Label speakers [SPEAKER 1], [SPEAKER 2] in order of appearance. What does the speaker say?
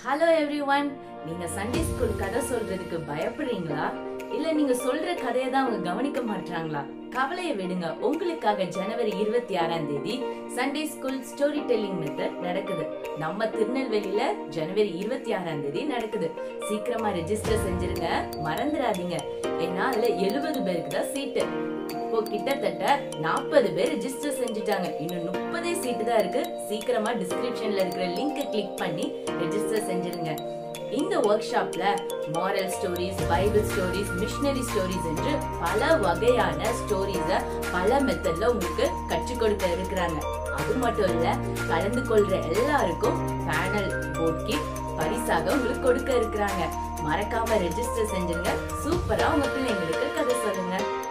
[SPEAKER 1] hello everyone நீங்க Sunday school கதை சொல்றதுக்கு பயப்படுறீங்களா இல்ல நீங்க சொல்ற கதையை தான் அவங்க கவனிக்க மாட்டாங்களா கவலையை விடுங்க உங்களுக்காக ஜனவரி இருபத்தி ஆறாம் தேதி Sunday school story telling method நடக்குது நம்ம திருநெல்வேலியில ஜனவரி இருபத்தி ஆறாம் தேதி நடக்குது சீக்கிரமா ரெஜிஸ்டர் செஞ்சிருங்க மறந்துடாதீங்க ஏன்னா அதுல எழுபது பேருக்கு தான் சீட்டு இப்போ கிட்டத்தட்ட நாற்பது பேர் ரெஜிஸ்டர் செஞ்சுட்டாங்க இன்னும் முப்பதே சீட்டு தான் இருக்கு சீக்கிரமா டிஸ்கிரிப்ஷன்ல இருக்கிற லிங்கை கிளிக் பண்ணி ரெஜிஸ்டர் செஞ்சிருங்க இந்த ஒர்க் ஷாப்ல moral stories Bible stories missionary stories என்று பல வகையான ஸ்டோரிஸ பல மெத்தட்ல உங்களுக்கு கற்றுக் கொடுக்க இருக்கிறாங்க அது மட்டும் இல்ல கலந்து கொள்ற எல்லாருக்கும் பேனல் போர்ட் கிட் பரிசாக உங்களுக்கு கொடுக்க இருக்கிறாங்க மறக்காம ரெஜிஸ்டர் செஞ்சிருங்க சூப்பரா உங்க பிள்ளைங்களுக்கு கதை சொல்லுங்க